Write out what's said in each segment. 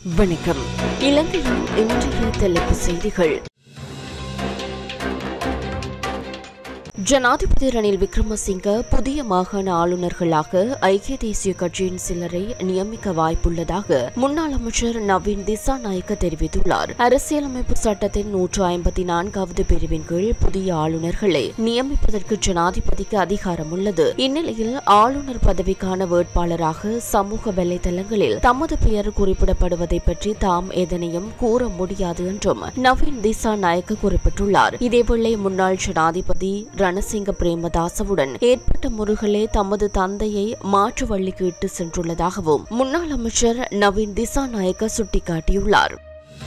வணக்கம் இலங்கையின் இன்றைய தலைப்பு செய்திகள் ஜனாதிபதி ரணில் விக்ரமசிங்க புதிய மாகாண ஆளுநர்களாக ஐக்கிய தேசிய கட்சியின் சிலரை நியமிக்க வாய்ப்புள்ளதாக முன்னாள் அமைச்சர் நவீன் திசாநாயக்க தெரிவித்துள்ளார் அரசியலமைப்பு சட்டத்தின் நூற்று ஐம்பத்தி நான்காவது பிரிவின் கீழ் புதிய ஆளுநர்களை நியமிப்பதற்கு ஜனாதிபதிக்கு அதிகாரம் உள்ளது இந்நிலையில் ஆளுநர் பதவிக்கான வேட்பாளராக சமூக வலைதளங்களில் தமது பெயர் குறிப்பிடப்படுவதை பற்றி தாம் எதனையும் கூற முடியாது என்றும் நவீன் திசா நாயக்க குறிப்பிட்டுள்ளார் இதேவேளை முன்னாள் ஜனாதிபதி ரணசிங்க பிரேமதாசவுடன் ஏற்பட்ட முருகலே தமது தந்தையை மாற்று வழிக்கு இட்டு சென்றுள்ளதாகவும் முன்னாள் அமைச்சர் நவீன் திசா நாயக்க சுட்டிக்காட்டியுள்ளார்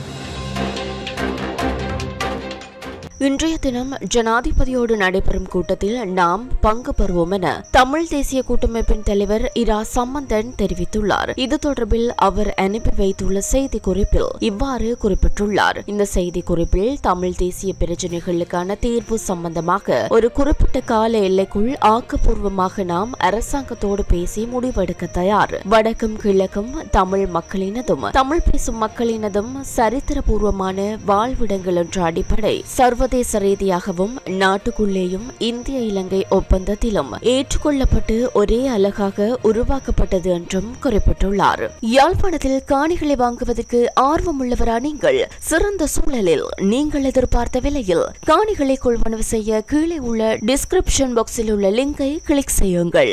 இன்றைய தினம் ஜனாதிபதியோடு நடைபெறும் கூட்டத்தில் நாம் பங்கு பெறுவோம் என தமிழ் தேசிய கூட்டமைப்பின் தலைவர் இரா சம்பந்தன் தெரிவித்துள்ளார் இது தொடர்பில் அவர் அனுப்பி வைத்துள்ள செய்தி குறிப்பில் இவ்வாறு குறிப்பிட்டுள்ளார் இந்த செய்தி குறிப்பில் தமிழ் தேசிய பிரச்சினைகளுக்கான தீர்வு சம்பந்தமாக ஒரு குறிப்பிட்ட கால எல்லைக்குள் ஆக்கப்பூர்வமாக நாம் அரசாங்கத்தோடு பேசி முடிவெடுக்க தயார் வடக்கும் கிழக்கும் தமிழ் மக்களினதும் தமிழ் பேசும் மக்களினதும் சரித்திரபூர்வமான வாழ்விடங்கள் என்ற அடிப்படை சர்வ சர்வதேச ரீதியாகவும் நாட்டுக்குள்ளேயும் இந்திய இலங்கை ஒப்பந்தத்திலும் ஏற்றுக்கொள்ளப்பட்டு ஒரே அழகாக உருவாக்கப்பட்டது என்றும் குறிப்பிட்டுள்ளார் யாழ்ப்பாணத்தில் காணிகளை வாங்குவதற்கு ஆர்வமுள்ளவரா நீங்கள் சிறந்த சூழலில் நீங்கள் எதிர்பார்த்த விலையில் காணிகளை கொள்வனவு செய்ய கீழே உள்ள டிஸ்கிரிப்ஷன் பாக்ஸில் உள்ள லிங்கை கிளிக் செய்யுங்கள்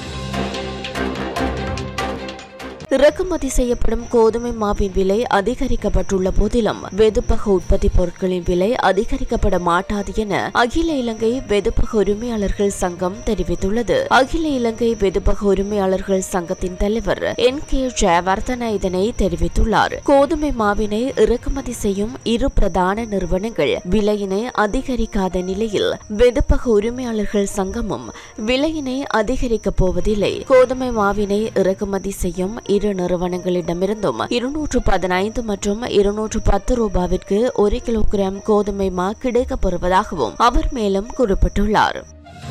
இறக்குமதி செய்யப்படும் கோதுமை மாவின் விலை அதிகரிக்கப்பட்டுள்ள போதிலும் வெதுப்பக உற்பத்தி பொருட்களின் விலை அதிகரிக்கப்பட மாட்டாது என அகில இலங்கை வெதுப்பக உரிமையாளர்கள் சங்கம் தெரிவித்துள்ளது அகில இலங்கை வெதுப்பக உரிமையாளர்கள் சங்கத்தின் தலைவர் என் கே ஜெயவர்தன இதனை தெரிவித்துள்ளார் கோதுமை மாவினை இறக்குமதி செய்யும் இரு பிரதான நிறுவனங்கள் விலையினை அதிகரிக்காத நிலையில் வெதுப்பக உரிமையாளர்கள் சங்கமும் விலையினை அதிகரிக்கப் போவதில்லை கோதுமை மாவினை இறக்குமதி செய்யும் இரு நிறுவனங்களிடமிருந்தும் இருநூற்று பதினைந்து மற்றும் இருநூற்று பத்து ரூபாவிற்கு ஒரு கிலோகிராம் கோதுமை மா கிடைக்கப் பெறுவதாகவும் அவர் மேலும் குறிப்பிட்டுள்ளார்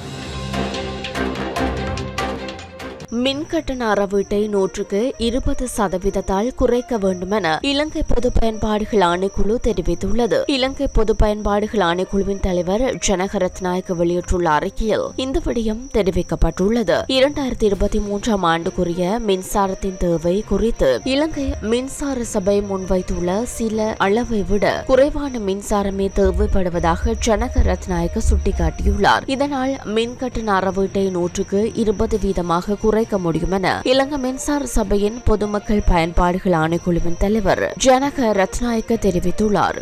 மின் கட்டண அறவீட்டை நூற்றுக்கு இருபது சதவீதத்தால் குறைக்க வேண்டுமென இலங்கை பொது பயன்பாடுகள் ஆணைக்குழு தெரிவித்துள்ளது இலங்கை பொது பயன்பாடுகள் ஆணைக்குழுவின் தலைவர் ஜனகரத் நாயக் வெளியிட்டுள்ள அறிக்கையில் இந்த விடயம் தெரிவிக்கப்பட்டுள்ளது இரண்டாயிரத்தி இருபத்தி மூன்றாம் ஆண்டுக்குரிய மின்சாரத்தின் தேவை குறித்து இலங்கை மின்சார சபை முன்வைத்துள்ள சில அளவை விட குறைவான மின்சாரமே தேவைப்படுவதாக ஜனக ரத்நாயக்க சுட்டிக்காட்டியுள்ளார் இதனால் மின் கட்டண அறவீட்டை நூற்றுக்கு இருபது வீதமாக குறைக்க முடியும் என இலங்கை மின்சார சபையின் பொதுமக்கள் பயன்பாடுகள் ஆணைக்குழுவின் தலைவர் ஜனக ரத்நாயக்க தெரிவித்துள்ளார்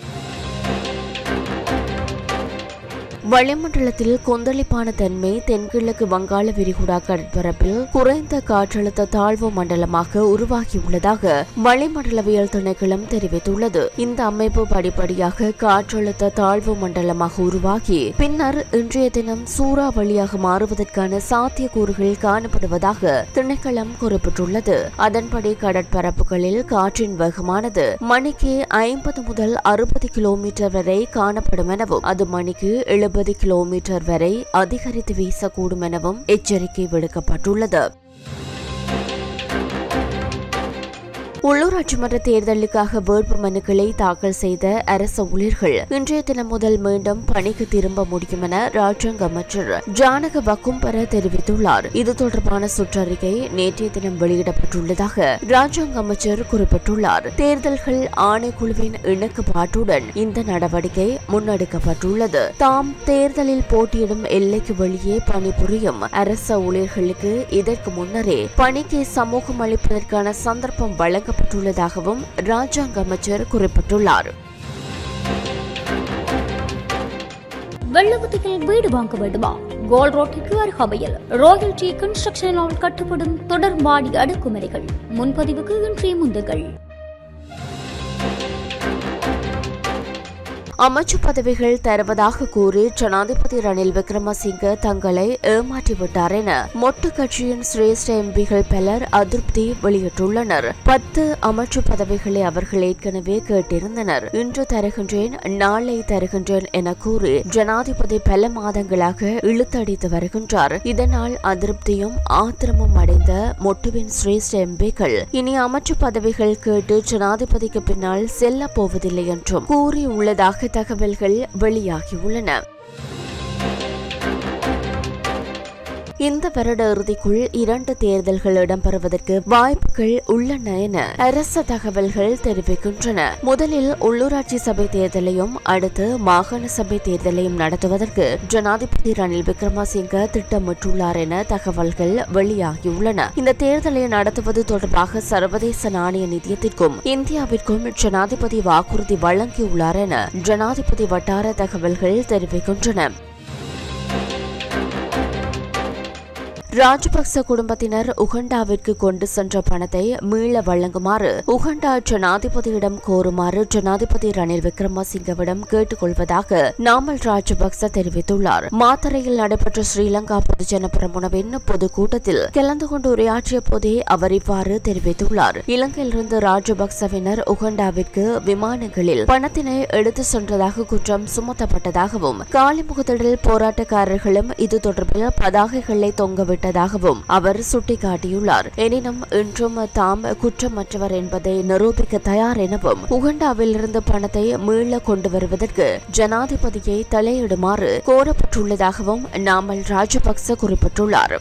வளிமண்டலத்தில் கொந்தளிப்பான தன்மை தென்கிழக்கு வங்காள விரிகுடா கடற்பரப்பில் குறைந்த காற்றழுத்த தாழ்வு மண்டலமாக உருவாகியுள்ளதாக வளிமண்டலவியல் திணைக்களம் தெரிவித்துள்ளது இந்த அமைப்பு படிப்படியாக காற்றழுத்த தாழ்வு மண்டலமாக உருவாகி பின்னர் இன்றைய தினம் சூறாவளியாக மாறுவதற்கான சாத்தியக்கூறுகள் காணப்படுவதாக திணைக்களம் குறிப்பிட்டுள்ளது அதன்படி கடற்பரப்புகளில் காற்றின் வேகமானது மணிக்கு ஐம்பது முதல் அறுபது கிலோமீட்டர் வரை காணப்படும் எனவும் அது மணிக்கு எழுபது எழுபது கிலோமீட்டர் வரை அதிகரித்து வீசக்கூடும் எனவும் எச்சரிக்கை விடுக்கப்பட்டுள்ளது உள்ளூராட்சி மன்ற தேர்தலுக்காக வேட்பு மனுக்களை தாக்கல் செய்த அரச ஊழியர்கள் இன்றைய தினம் முதல் மீண்டும் பணிக்கு திரும்ப முடியும் என ராஜாங்க அமைச்சர் ஜானக வக்கும்பர தெரிவித்துள்ளார் இது தொடர்பான சுற்றறிக்கை நேற்றைய தினம் வெளியிடப்பட்டுள்ளதாக ராஜாங்க அமைச்சர் குறிப்பிட்டுள்ளார் தேர்தல்கள் ஆணைக்குழுவின் இணக்கப்பாட்டுடன் இந்த நடவடிக்கை முன்னெடுக்கப்பட்டுள்ளது தாம் தேர்தலில் போட்டியிடும் எல்லைக்கு வெளியே பணிபுரியும் அரச ஊழியர்களுக்கு இதற்கு முன்னரே பணிக்கு சமூகம் அளிப்பதற்கான சந்தர்ப்பம் வழங்க வழங்கப்பட்டுள்ளதாகவும் ராஜாங்க அமைச்சர் குறிப்பிட்டுள்ளார் வெள்ளவத்தியில் வீடு வாங்க வேண்டுமா கோல் ரோட்டிற்கு அருகாமையில் ராயல் டி கன்ஸ்ட்ரக்ஷனால் கட்டப்படும் தொடர் மாடி அடுக்குமுறைகள் முன்பதிவுக்கு இன்றைய முந்துகள் அமைச்சு பதவிகள் தருவதாக கூறி ஜனாதிபதி ரணில் விக்ரமசிங்க தங்களை ஏமாற்றிவிட்டார் என மொட்டு கட்சியின் சிரேஷ்ட எம்பிகள் பலர் அதிருப்தி வெளியிட்டுள்ளனர் பத்து அமைச்சு பதவிகளை அவர்கள் ஏற்கனவே கேட்டிருந்தனர் இன்று தருகின்றேன் நாளை தருகின்றேன் என கூறி ஜனாதிபதி பல மாதங்களாக இழுத்தடித்து வருகின்றார் இதனால் அதிருப்தியும் ஆத்திரமும் அடைந்த மொட்டுவின் சிரேஷ்ட எம்பிக்கள் இனி அமைச்சு பதவிகள் கேட்டு ஜனாதிபதிக்கு பின்னால் செல்ல போவதில்லை என்றும் கூறியுள்ளதாக தகவல்கள் வெளியாகியுள்ளன இந்த வருட இறுதிக்குள் இரண்டு தேர்தல்கள் இடம்பெறுவதற்கு வாய்ப்புகள் உள்ளன என அரச தகவல்கள் தெரிவிக்கின்றன முதலில் உள்ளூராட்சி சபை தேர்தலையும் அடுத்து மாகாண சபை தேர்தலையும் நடத்துவதற்கு ஜனாதிபதி ரணில் விக்ரமசிங்க திட்டமிட்டுள்ளார் என தகவல்கள் வெளியாகியுள்ளன இந்த தேர்தலை நடத்துவது தொடர்பாக சர்வதேச நாணய நிதியத்திற்கும் இந்தியாவிற்கும் ஜனாதிபதி வாக்குறுதி வழங்கியுள்ளார் என ஜனாதிபதி வட்டார தகவல்கள் தெரிவிக்கின்றன ராஜபக்ச குடும்பத்தினர் உகண்டாவிற்கு கொண்டு சென்ற பணத்தை மீள வழங்குமாறு உகண்டா ஜனாதிபதியிடம் கோருமாறு ஜனாதிபதி ரணில் விக்ரமசிங்கவிடம் கேட்டுக்கொள்வதாக நாமல் ராஜபக்ச தெரிவித்துள்ளார் மாத்தறையில் நடைபெற்ற ஸ்ரீலங்கா பொதுஜன பிரமுனவின் பொதுக்கூட்டத்தில் கலந்து கொண்டு உரையாற்றிய போதே அவர் இவ்வாறு தெரிவித்துள்ளார் இலங்கையிலிருந்து ராஜபக்சவினர் உகண்டாவிற்கு விமானங்களில் பணத்தினை எடுத்து சென்றதாக குற்றம் சுமத்தப்பட்டதாகவும் காலிமுகத்திடல் போராட்டக்காரர்களும் இது தொடர்பில் பதாகைகளை தொங்கவிட்ட விட்டதாகவும் அவர் சுட்டிக்காட்டியுள்ளார் எனினும் இன்றும் தாம் குற்றமற்றவர் என்பதை நிரூபிக்க தயார் எனவும் உகண்டாவில் இருந்து பணத்தை மீள கொண்டு வருவதற்கு ஜனாதிபதியை தலையிடுமாறு கோரப்பட்டுள்ளதாகவும் நாமல் ராஜபக்ச குறிப்பிட்டுள்ளார்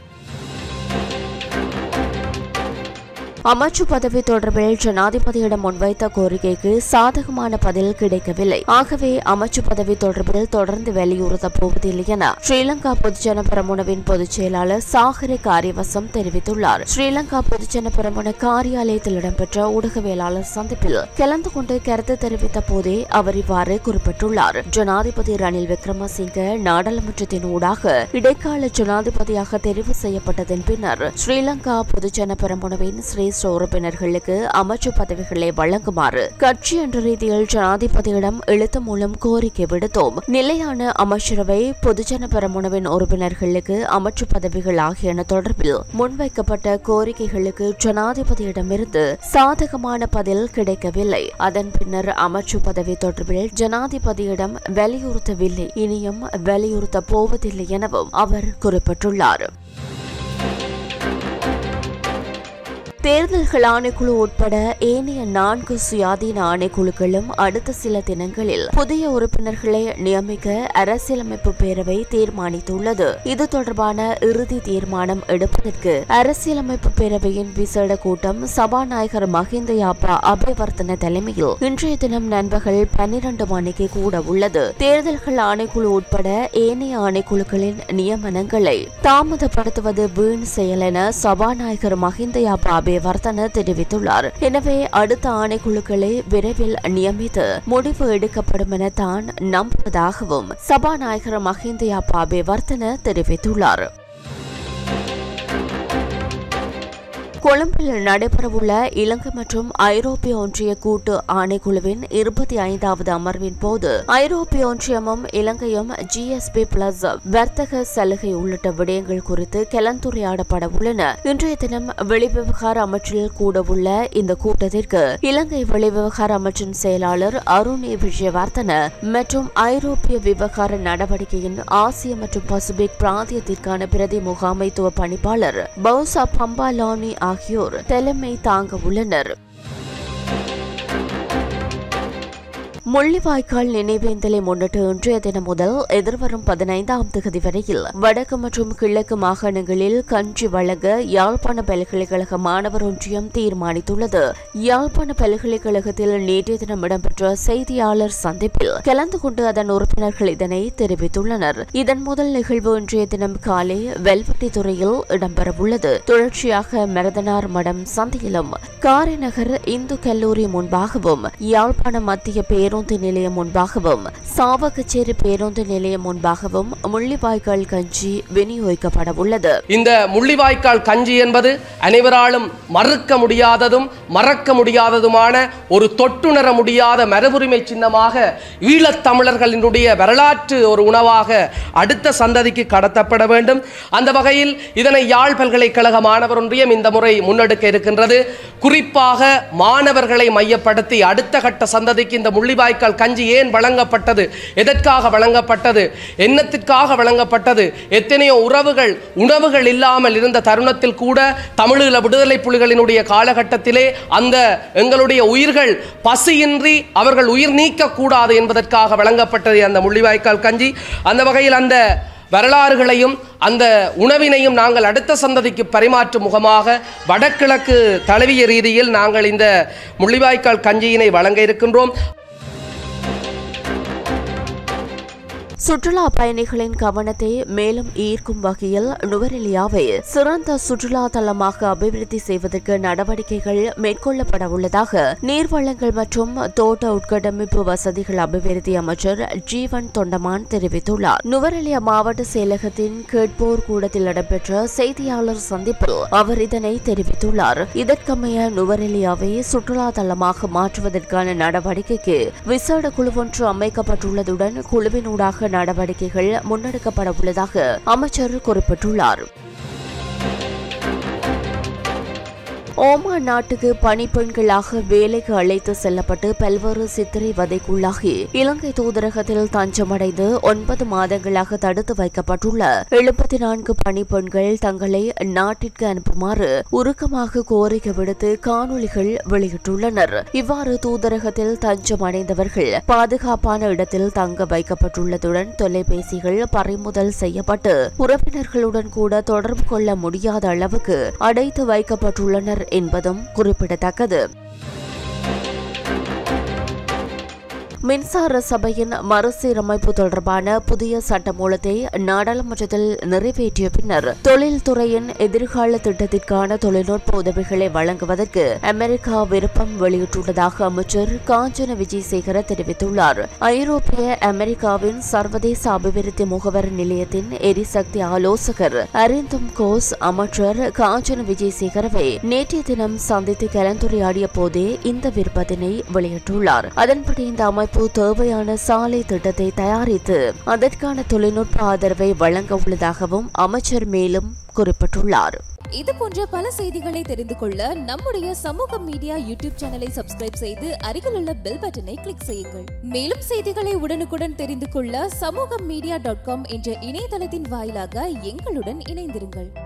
அமைச்சு பதவி தொடர்பில் ஜனாதிபதியிடம் முன்வைத்த கோரிக்கைக்கு சாதகமான பதில் கிடைக்கவில்லை ஆகவே அமைச்சு பதவி தொடர்பில் தொடர்ந்து வலியுறுத்தப் போவதில்லை என ஸ்ரீலங்கா பொதுஜன பிரமுனவின் பொதுச் செயலாளர் சாகர காரியவசம் தெரிவித்துள்ளார் ஸ்ரீலங்கா பொதுஜன பிரமுன காரியாலயத்தில் இடம்பெற்ற ஊடகவியலாளர் சந்திப்பில் கலந்து கொண்டு கருத்து தெரிவித்த போதே அவர் இவ்வாறு குறிப்பிட்டுள்ளார் ஜனாதிபதி ரணில் விக்ரமசிங்க நாடாளுமன்றத்தின் ஊடாக இடைக்கால ஜனாதிபதியாக தெரிவு செய்யப்பட்டதன் பின்னர் ஸ்ரீலங்கா பொதுஜன பிரமுனவின் சிரேஷ்ட உறுப்பினர்களுக்கு அமைச்சு பதவிகளை வழங்குமாறு கட்சி என்ற ரீதியில் ஜனாதிபதியிடம் எழுத்து மூலம் கோரிக்கை விடுத்தோம் நிலையான அமைச்சரவை பொதுஜன பெரமுனவின் உறுப்பினர்களுக்கு அமைச்சு பதவிகள் ஆகியன தொடர்பில் முன்வைக்கப்பட்ட கோரிக்கைகளுக்கு ஜனாதிபதியிடமிருந்து சாதகமான பதில் கிடைக்கவில்லை அதன் பின்னர் அமைச்சு பதவி தொடர்பில் ஜனாதிபதியிடம் வலியுறுத்தவில்லை இனியும் வலியுறுத்த போவதில்லை எனவும் அவர் குறிப்பிட்டுள்ளார் தேர்தல்கள் ஆணைக்குழு உட்பட ஏனைய நான்கு சுயாதீன ஆணைக்குழுக்களும் அடுத்த சில தினங்களில் புதிய உறுப்பினர்களை நியமிக்க அரசியலமைப்பு பேரவை தீர்மானித்துள்ளது இது தொடர்பான இறுதி தீர்மானம் எடுப்பதற்கு அரசியலமைப்பு பேரவையின் விசேட கூட்டம் சபாநாயகர் மஹிந்த யாப்பா அபேவர்த்தன தலைமையில் இன்றைய தினம் நண்பகல் பன்னிரண்டு மணிக்கு கூட உள்ளது தேர்தல்கள் ஆணைக்குழு உட்பட ஏனைய ஆணைக்குழுக்களின் நியமனங்களை தாமதப்படுத்துவது வீண் செயல் என சபாநாயகர் மஹிந்த யாப்பா அபே வர்த்தன தெரிவித்துள்ளார் எனவே அடுத்த ஆணைக்குழுக்களை விரைவில் நியமித்து முடிவு எடுக்கப்படும் என தான் நம்புவதாகவும் சபாநாயகர் மஹிந்த பாபே வர்த்தன தெரிவித்துள்ளார் கொழும்பில் நடைபெறவுள்ள இலங்கை மற்றும் ஐரோப்பிய ஒன்றிய கூட்டு ஆணைக்குழுவின் இருபத்தி ஐந்தாவது அமர்வின் போது ஐரோப்பிய ஒன்றியமும் இலங்கையும் ஜிஎஸ்பி பிளஸ் வர்த்தக சலுகை உள்ளிட்ட விடயங்கள் குறித்து கலந்துரையாடப்பட உள்ளன இன்றைய தினம் வெளிவிவகார அமைச்சில் கூடவுள்ள இந்த கூட்டத்திற்கு இலங்கை வெளிவிவகார அமைச்சின் செயலாளர் அருண் விஜயவர்தன மற்றும் ஐரோப்பிய விவகார நடவடிக்கையின் ஆசிய மற்றும் பசிபிக் பிராந்தியத்திற்கான பிரதி முகாமைத்துவ பணிப்பாளர் பௌசா பம்பாலானி ஆகியோர் தலைமை தாங்க உள்ளனர் முள்ளிவாய்க்கால் நினைவேந்தலை முன்னிட்டு இன்றைய தினம் முதல் எதிர்வரும் பதினைந்தாம் தேதி வரையில் வடக்கு மற்றும் கிழக்கு மாகாணங்களில் கஞ்சி வழங்க யாழ்ப்பாண பல்கலைக்கழக மாணவர் ஒன்றியம் தீர்மானித்துள்ளது யாழ்ப்பாண பல்கலைக்கழகத்தில் நேற்றைய தினம் இடம்பெற்ற செய்தியாளர் சந்திப்பில் கலந்து கொண்டு அதன் உறுப்பினர்கள் இதனை தெரிவித்துள்ளனர் இதன் முதல் நிகழ்வு இன்றைய தினம் காலை வெல்வெட்டி துறையில் இடம்பெறவுள்ளது தொடர்ச்சியாக மரதனார் மடம் சந்தையிலும் காரைநகர் இந்து கல்லூரி முன்பாகவும் யாழ்ப்பாண மத்திய பேருந்து பேருந்து நிலையம் முன்பாகவும் சாவகச்சேரி பேருந்து நிலையம் முன்பாகவும் முள்ளிவாய்க்கால் கஞ்சி விநியோகிக்கப்பட உள்ளது இந்த முள்ளிவாய்க்கால் கஞ்சி என்பது அனைவராலும் மறுக்க முடியாததும் மறக்க முடியாததுமான ஒரு தொட்டுணர முடியாத மரபுரிமை சின்னமாக ஈழத்தமிழர்களினுடைய வரலாற்று ஒரு உணவாக அடுத்த சந்ததிக்கு கடத்தப்பட வேண்டும் அந்த வகையில் இதனை யாழ் பல்கலைக்கழக மாணவர் ஒன்றியம் இந்த முறை முன்னெடுக்க இருக்கின்றது குறிப்பாக மாணவர்களை மையப்படுத்தி அடுத்த கட்ட சந்ததிக்கு இந்த முள்ளிவாய்க்கால் கஞ்சி ஏன் வழங்கப்பட்டது எதற்காக வழங்கப்பட்டது என்னத்திற்காக வழங்கப்பட்டது எத்தனையோ உறவுகள் உணவுகள் இல்லாமல் இருந்த தருணத்தில் கூட தமிழீழ விடுதலை புலிகளினுடைய காலகட்டத்திலே அந்த எங்களுடைய உயிர்கள் பசியின்றி அவர்கள் உயிர் நீக்கக்கூடாது என்பதற்காக வழங்கப்பட்டது அந்த முள்ளிவாய்க்கால் கஞ்சி அந்த வகையில் அந்த வரலாறுகளையும் அந்த உணவினையும் நாங்கள் அடுத்த சந்ததிக்கு பரிமாற்றும் முகமாக வடகிழக்கு தழுவிய ரீதியில் நாங்கள் இந்த முள்ளிவாய்க்கால் கஞ்சியினை வழங்க இருக்கின்றோம் சுற்றுலா பயணிகளின் கவனத்தை மேலும் ஈர்க்கும் வகையில் நுவரெலியாவை சிறந்த சுற்றுலா தலமாக அபிவிருத்தி செய்வதற்கு நடவடிக்கைகள் மேற்கொள்ளப்பட உள்ளதாக நீர்வளங்கள் மற்றும் தோட்ட உட்கட்டமைப்பு வசதிகள் அபிவிருத்தி அமைச்சர் ஜீவன் தொண்டமான் தெரிவித்துள்ளார் நுவரெலியா மாவட்ட செயலகத்தின் கேட்போர் கூடத்தில் இடம்பெற்ற செய்தியாளர் சந்திப்பில் அவர் இதனை தெரிவித்துள்ளார் இதற்கமைய நுவரெலியாவை சுற்றுலா தலமாக மாற்றுவதற்கான நடவடிக்கைக்கு விசேட குழு ஒன்று அமைக்கப்பட்டுள்ளதுடன் குழுவினூடாக நடவடிக்கைகள் முன்னெடுக்கப்பட உள்ளதாக அமைச்சர் குறிப்பிட்டுள்ளார் ஓமான் நாட்டுக்கு பணிப்பெண்களாக வேலைக்கு அழைத்து செல்லப்பட்டு பல்வேறு சித்திரைவதைக்குள்ளாகி இலங்கை தூதரகத்தில் தஞ்சமடைந்து ஒன்பது மாதங்களாக தடுத்து வைக்கப்பட்டுள்ள எழுபத்தி நான்கு பணிப்பெண்கள் தங்களை நாட்டிற்கு அனுப்புமாறு உருக்கமாக கோரிக்கை விடுத்து காணொளிகள் வெளியிட்டுள்ளனர் இவ்வாறு தூதரகத்தில் தஞ்சமடைந்தவர்கள் பாதுகாப்பான இடத்தில் தங்க வைக்கப்பட்டுள்ளதுடன் தொலைபேசிகள் பறிமுதல் செய்யப்பட்டு உறவினர்களுடன் கூட தொடர்பு கொள்ள முடியாத அளவுக்கு அடைத்து வைக்கப்பட்டுள்ளனர் என்பதும் குறிப்பிடத்தக்கது மின்சார சபையின் மறுசீரமைப்பு தொடர்பான புதிய சட்டமூலத்தை நாடாளுமன்றத்தில் நிறைவேற்றிய பின்னர் தொழில்துறையின் எதிர்கால திட்டத்திற்கான தொழில்நுட்ப உதவிகளை வழங்குவதற்கு அமெரிக்கா விருப்பம் வெளியிட்டுள்ளதாக அமைச்சர் காஞ்சன விஜயசேகர தெரிவித்துள்ளார் ஐரோப்பிய அமெரிக்காவின் சர்வதேச அபிவிருத்தி முகவர் நிலையத்தின் எரிசக்தி ஆலோசகர் அரிந்தும் கோஸ் அமைச்சர் காஞ்சன விஜயசேகரவை நேற்றைய தினம் சந்தித்து கலந்துரையாடிய போதே இந்த விருப்பத்தினை வெளியிட்டுள்ளார் அதன்படி இந்த அமைப்பு தேவையான சாலை திட்டத்தை தயாரித்து அதற்கான தொழில்நுட்ப ஆதரவை வழங்க உள்ளதாகவும் அமைச்சர் மேலும் குறிப்பிட்டுள்ளார் இது போன்ற பல செய்திகளை தெரிந்து கொள்ள நம்முடைய சமூக மீடியா யூடியூப் சேனலை சப்ஸ்கிரைப் செய்து அருகில் உள்ள பெல் பட்டனை கிளிக் செய்யுங்கள் மேலும் செய்திகளை உடனுக்குடன் தெரிந்து கொள்ள சமூக மீடியா டாட் காம் என்ற இணையதளத்தின் வாயிலாக எங்களுடன் இணைந்திருங்கள்